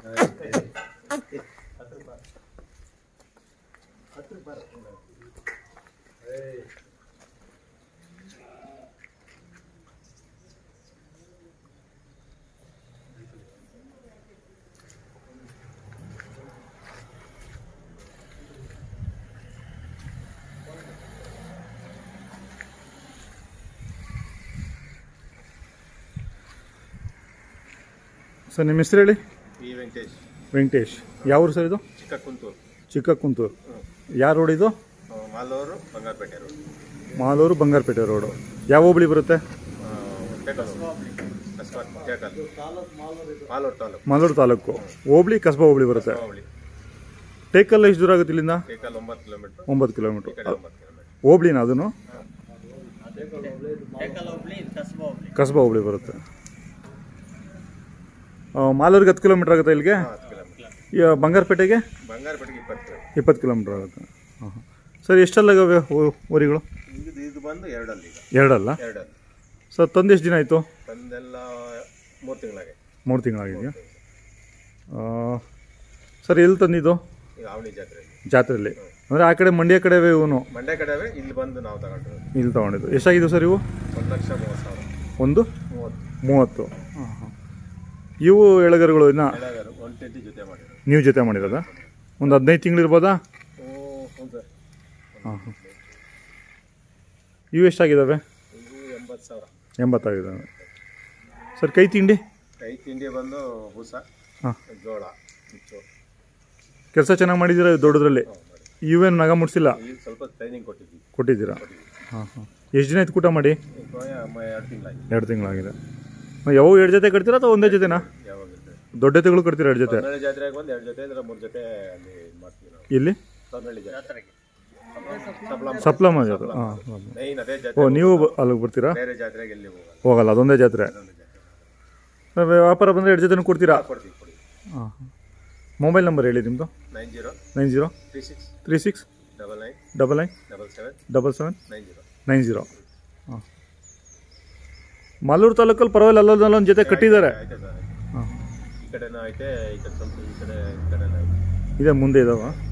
sir ನಿಮ್ಮ ಹೆಸರು ಹೇಳಿ ಪಿ ವೆಂಕಟೇಶ್ ವೆಂಕಟೇಶ್ ಯಾವ ಊರು ಸರ್ ಇದು ಚಿಕ್ಕ ಕುಂತೂರು ಚಿಕ್ಕ ಕುಂತೂರು ಯಾವ ರೋಡ್ ಇದು ಆ, ಮಾಲೂರು ಬಂಗಾರಪೇಟೆ ರೋಡ್ ಮಾಲೂರು ಬಂಗಾರಪೇಟೆ ರೋಡು ಯಾವ ಹೋಬಳಿ ಬರುತ್ತೆ ಆ, ಟೇಕಲ್ ಕಸ್ಬಾ ಟೇಕಲ್ ಮಾಲೂರು ತಾಲೂಕು ಮಾಲೂರು ತಾಲೂಕು ಹೋಬಳಿ ಕಸ್ಬಾ ಹೋಬಳಿ ಬರುತ್ತೆ ಹೋಬಳಿ ಟೇಕಲ್ಲ ಎಷ್ಟು ದೂರ ಆಗುತ್ತೆ ಇಲ್ಲಿಂದ ಟೇಕಲ್ ಒಂಬತ್ತು ಕಿಲೋಮೀಟ್ರ್ ಒಂಬತ್ತು ಈ ಕಿಲೋಮೀಟ್ರ್ ಕಡೆ ಒಂಬತ್ತು ಕಿಲೋಮೀಟ್ರ್ ಹೋಬಳಿನ ಅದನ್ನು ಕಸ್ಬಾ ಹೋಬಳಿ ಬರುತ್ತೆ ಆ, ಮಾಲೂರಿಗೆ ಹತ್ತು ಕಿಲೋಮೀಟ್ರ್ ಆಗುತ್ತೆ ಇಲ್ಲಿಗೆ ಹತ್ತು ಕಿಲೋಮೀಟ್ರ್ ಈ ಬಂಗಾರಪೇಟೆಗೆ ಬಂಗಾರಪೇಟೆಗೆ ಇಪ್ಪತ್ತು ಇಪ್ಪತ್ತು ಕಿಲೋಮೀಟ್ರ್ ಆಗುತ್ತೆ ಹಾಂ ಹಾಂ ಸರ್ ಎಷ್ಟಲ್ಲಾಗವೆ ಊರಿಗಳು ಇದು ಇದು ಬಂದು ಎರಡಲ್ಲಿ ಈಗ ಎರಡಲ್ಲ ಎರಡಲ್ಲಿ ಸರ್ ತಂದು ಎಷ್ಟು ದಿನ ಆಯಿತು ತಂದೆಲ್ಲ ಮೂರು ತಿಂಗಳಾಗೆ ಮೂರು ತಿಂಗಳಾಗಿದೆಯಾ ಸರ್ ಎಲ್ಲಿ ತಂದಿದ್ದು ಈಗ ಅವಳಿ ಜಾತ್ರೆಯಲ್ಲಿ ಜಾತ್ರೆಯಲ್ಲಿ ಅಂದರೆ ಆ ಕಡೆ ಮಂಡ್ಯ ಕಡೆ ಇವನು ಮಂಡ್ಯ ಕಡೆ ಇಲ್ಲಿ ಬಂದು ನಾವು ತಗೊಂಡಿರೋದು ಇಲ್ಲಿ ತೊಗೊಂಡಿದ್ದು ಎಷ್ಟಾಗಿದ್ದು ಸರ್ ಇವು ಒಂದು ಲಕ್ಷ ಮೂವತ್ತು ಸಾವಿರ ಒಂದು ಮೂವತ್ತು ಮೂವತ್ತು ಹಾಂ ಹಾಂ ಇವು ಎಳಗರುಗಳು ಇನ್ನು ಎಳಗಾರು ಒನ್ ಟ್ವೆಂಟಿ ಜೊತೆ ಮಾಡಿರೋದು ನೀವು ಜೊತೆ ಮಾಡಿರೋದಾ ಒಂದು ಹದಿನೈದು ತಿಂಗಳು ಇರ್ಬೋದಾ ಓ ಹೌದು ಸರ್ ಹಾಂ ಹಾಂ ಇವು ಎಷ್ಟಾಗಿದ್ದಾವೆ ಇದು ಎಂಬತ್ತು ಸಾವಿರ ಎಂಬತ್ತಾಗಿದ್ದಾವೆ ಸರ್ ಕೈ ತಿಂಡಿ ಕೈ ತಿಂಡಿ ಬಂದು ಬೂಸ ಹಾಂ ಜೋಳ ಮಿಚ್ಚು ಕೆಲಸ ಚೆನ್ನಾಗಿ ಮಾಡಿದ್ದೀರಾ ದೊಡ್ಡದ್ರಲ್ಲಿ ಹ್ಞೂ ಮಾಡಿ ಇವೇನು ನಗ ಮುಟ್ಸಿಲ್ಲ ಈಗ ಸ್ವಲ್ಪ ಟ್ರೈನಿಂಗ್ ಕೊಟ್ಟಿದ್ವಿ ಕೊಟ್ಟಿದ್ದೀರಾ ಹಾಂ ಹಾಂ ಎಷ್ಟು ದಿನ ಆಯ್ತು ಊಟ ಮಾಡಿ ಈಗ ಎರಡು ತಿಂಗಳಾಗಿ ಎರಡು ತಿಂಗಳಾಗಿದೆ ಯಾವಾಗ ಎರಡು ಜೊತೆ ಕಟ್ತೀರಾ ಅಥವಾ ಒಂದೇ ಜೊತೆನಾ ಯಾವಾಗ ಇರ್ತದೆ ದೊಡ್ಡ ಜೊತೆಗಳು ಕಟ್ತೀರಾ ಎರಡು ಜೊತೆ ಸೊನ್ನಳ್ಳಿ ಜಾತ್ರೆಗೆ ಬಂದು ಎರಡು ಜೊತೆ ಇಲ್ಲ ಮೂರು ಜೊತೆ ಅಲ್ಲಿ ಇದ್ ಮಾಡ್ತೀವಿ ನಾವು ಇಲ್ಲಿ ಸೊನ್ನಳ್ಳಿ ಜಾತ್ರೆಗೆ ಸಪ್ಲಮ್ ಸಪ್ಲಮ ಜೊತೆ ಹಾಂ ಮೈನ್ ಅದೇ ಓ ಜಾತ್ರೆ ನೀವು ಬ- ಅಲ್ಲಿಗೆ ಬರ್ತೀರಾ ಬೇರೆ ಜಾತ್ರೆಗೆ ಎಲ್ಲಿ ಹೋಗಲ್ಲ ಹೋಗಲ್ಲ ಅದೊಂದೇ ಜಾತ್ರೆ ಅದೊಂದು ಜಾತ್ರೆ ನಾವ್ ವ್ಯಾಪಾರ ಬಂದರೆ ಎರಡು ಜೊತೆನೂ ಕೊಡ್ತೀರಾ ಕೊಡ್ತೀವಿ ಕೊಡಿ ಹಾಂ ಮೊಬೈಲ್ ನಂಬರ್ ಹೇಳಿ ನಿಮ್ಮದು nine zero nine zero three six three six double nine double nine double seven double seven nine zero nine zero ಹಾಂ ಮಾಲೂರು ತಾಲೂಕಲ್ಲಿ ಪರವಾಗಿಲ್ಲ ಅಲ್ಲೊಂದು ಅಲ್ಲೊಂದು ಜೊತೆ ಕಟ್ಟಿದ್ದಾರೆ ಆಯ್ತಾ ಸರ್ ಹಾಂ ಈ ಕಡೆನೂ ಐತೆ ಈ ಕಡೆ ಸ್ವಲ್ಪ ಈ ಕಡೆ ಈ ಕಡೆನೂ ಐತೆ ಇದೆ ಮುಂದೆ ಇದಾವ